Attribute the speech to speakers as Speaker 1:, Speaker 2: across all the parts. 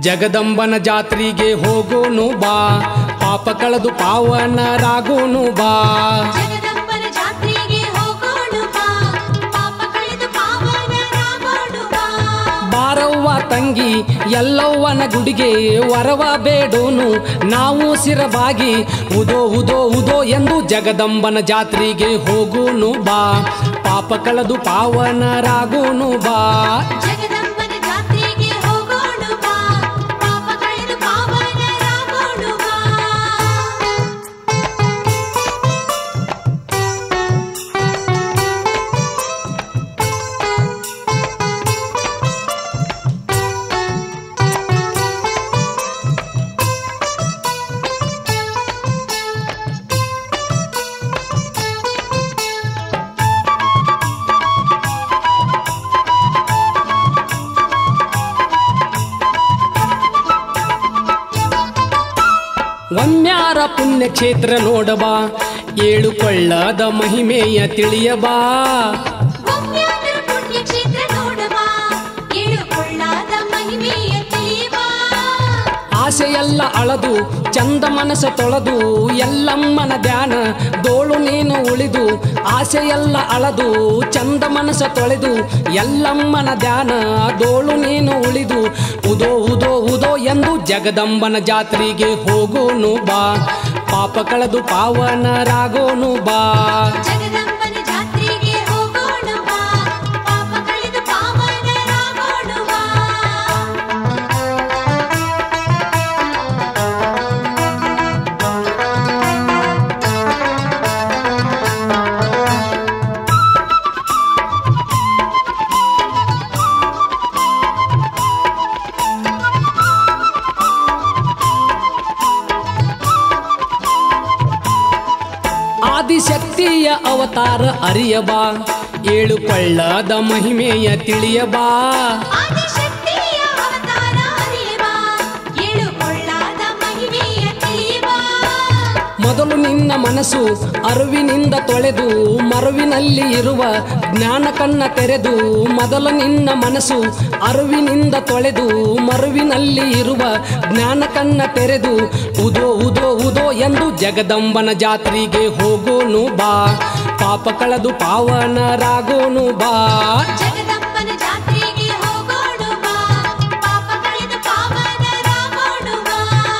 Speaker 1: ಜಗದಂಬನ ಜಾತ್ರೆಗೆ ಹೋಗೋನು ಬಾ ಪಾಪ ಕಳೆದು ಪಾವನರಾಗೋನು ಬಾ
Speaker 2: ಜಗದಂಬನ ಜಾತ್ರೆಗೆ ಹೋಗೋಣ ಬಾ ಪಾಪ ಕಳೆದು ಪಾವನರಾಗೋಣ ಬಾ
Speaker 1: ಬಾರವ್ವ ತಂಗಿ ಎಲ್ಲವ್ವನ ಗುಡಿಗೆ ವರವ ಬೇಡೋನು ನಾವು ಸಿರಬಾಗಿ ಉದೋ ಉದೋ ಉದೋ ಎಂದು ಜಗದಂಬನ ಜಾತ್ರೆಗೆ ಹೋಗೋನು ಬಾ ಪಾಪ ಕಳೆದು ಪಾವನರಾಗೋನು ಬಾ
Speaker 2: ಜಗದಂಬನ ಜಾತ್ರೆಗೆ ಹೋಗೋಣ ಬಾ ಪಾಪ ಕಳೆದು ಪಾವನರಾಗೋಣ ಬಾ
Speaker 1: ಒಮ್ಮ್ಯಾರ ಪುಣ್ಯಕ್ಷೇತ್ರ ನೋಡಬಾ ಏಳು ಕೊಳ್ಳದ ಮಹಿಮೆಯ ತಿಳಿಯಬಾ
Speaker 2: ಒಮ್ಮ್ಯಾದರ ಪುಣ್ಯಕ್ಷೇತ್ರ ನೋಡಬಾ ಏಳು ಕೊಳ್ಳಾದ ಮಹಿಮೆಯ ತಿಳಿಯಬಾ
Speaker 1: ಆಸೆಯೆಲ್ಲ ಅಳದು ಚಂದ ಮನಸ ತೊಳೆದು ಎಲ್ಲಮ್ಮನ ಧ್ಯಾನ ದೋಳು ನೀನು ಉಳಿದು ಆಸೆಯೆಲ್ಲ ಅಳದು ಚಂದ ಮನಸ ತೊಳೆದು ಎಲ್ಲಮ್ಮನ ಧ್ಯಾನ ದೋಳು ನೀನು ಉಳಿದು ಉದೋ ಉದೋ ಉದೋ ಎಂದು ಜಗದಂಬನ ಜಾತ್ರೆಗೆ ಹೋಗೋನು ಬಾ ಪಾಪ ಕಳೆದು ಪಾವನರಾಗೋನು ಬಾ
Speaker 2: ಜಗದಂಬನ ಜಾತ್ರೆಗೆ ಹೋಗೋಣ ಬಾ ಪಾಪ ಕಳೆದು ಪಾವನರಾಗೋಣ ಬಾ
Speaker 1: ಆದಿಶಕ್ತಿಯ ಅವತಾರ ಅರಿಯಬಾ ಏಳು ಕೊಳ್ಳದ ಮಹಿಮೆಯ ತಿಳಿಯಬಾ
Speaker 2: ಆದಿಶಕ್ತಿಯ ಅವತಾರ ಅರಿಯಬಾ ಏಳು ಕೊಳ್ಳಾದ ಮಹಿಮೆಯ ತಿಳಿಯಬಾ
Speaker 1: ಮೊದಲು ನಿನ್ನ ಮನಸ್ಸು ಅರಿವಿನಿಂದ ತೊಳೆದು ಮರುವಿನಲ್ಲಿ ಇರುವ ಜ್ಞಾನ ಕಣ್ಣ ತೆರೆದು ಮೊದಲು ನಿನ್ನ ಮನಸ್ಸು ಅರಿವಿನಿಂದ ತೊಳೆದು ಮರುವಿನಲ್ಲಿ ಇರುವ ಜ್ಞಾನ ಕಣ್ಣ ತೆರೆದು ಉದೋ ಉದೋ ಉದೋ ಎಂದು ಜಗದಂಬನ ಜಾತ್ರೆಗೆ ಹೋಗೋನು ಬಾ ಪಾಪ ಕಳೆದು ಪಾವನರಾಗೋನು ಬಾ
Speaker 2: ಜಗದಂಬನ ಜಾತ್ರೆಗೆ ಹೋಗೋಣ ಬಾ ಪಾಪ ಕಳೆದು ಪಾವನರಾಗೋಣ ಬಾ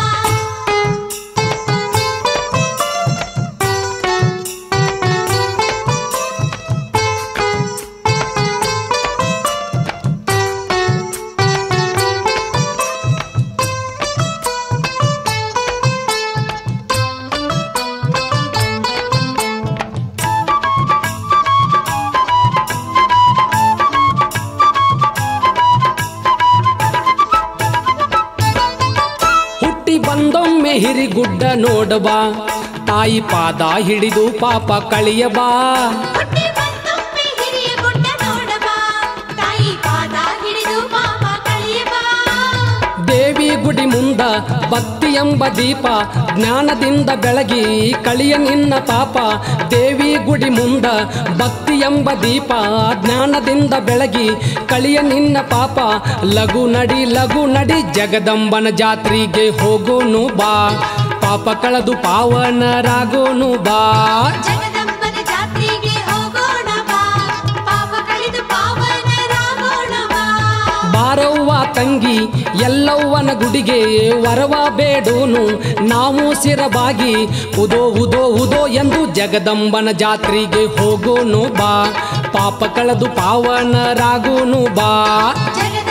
Speaker 1: ಹುಟ್ಟಿ ಬಂದೊಮ್ಮೆ ಹಿರಿಗುಡ್ಡ ನೋಡಬಾ ತಾಯಿ ಪಾದ ಹಿಡಿದು ಪಾಪ ಕಳಿಯಬಾ
Speaker 2: ಹುಟ್ಟಿ ಬಂದೊಮ್ಮೆ ಹಿರಿಯ ಗುಡ್ಡ ನೋಡಬಾ ತಾಯಿ ಪಾದ ಹಿಡಿದು ಪಾಪ ಕಳೆಯಬಾ
Speaker 1: ದೇವಿ ಗುಡಿ ಮುಂದ ಭಕ್ತಿ ಎಂಬ ದೀಪ ಜ್ಞಾನದಿಂದ ಬೆಳಗಿ ಕಳಿಯ ನಿನ್ನ ಪಾಪ ದೇವಿ ಗುಡಿ ಮುಂದ ಭಕ್ತಿ ಎಂಬ ದೀಪ ಜ್ಞಾನದಿಂದ ಬೆಳಗಿ ಕಳಿಯ ನಿನ್ನ ಪಾಪ ಲಘು ನಡಿ ಲಘು ನಡಿ ಜಗದಂಬನ ಜಾತ್ರೆಗೆ ಹೋಗೋನು ಬಾ ಪಾಪ ಕಳೆದು ಪಾವನರಾಗೋನು ಬಾ
Speaker 2: ಜಗದಂಬನ ಜಾತ್ರೆಗೆ ಹೋಗೋಣ ಬಾ ಪಾಪ ಕಳೆದು ಪಾವನರಾಗೋಣ ಬಾ
Speaker 1: ಬಾರವ್ವ ತಂಗಿ ಎಲ್ಲವ್ವನ ಗುಡಿಗೆ ವರವ ಬೇಡೋನು ನಾವು ಸಿರಬಾಗಿ ಉದೋ ಉದೋ ಉದೋ ಎಂದು ಜಗದಂಬನ ಜಾತ್ರೆಗೆ ಹೋಗೋನು ಬಾ ಪಾಪ ಕಳೆದು ಪಾವನರಾಗೋನು ಬಾ
Speaker 2: ಜಗದಂಬನ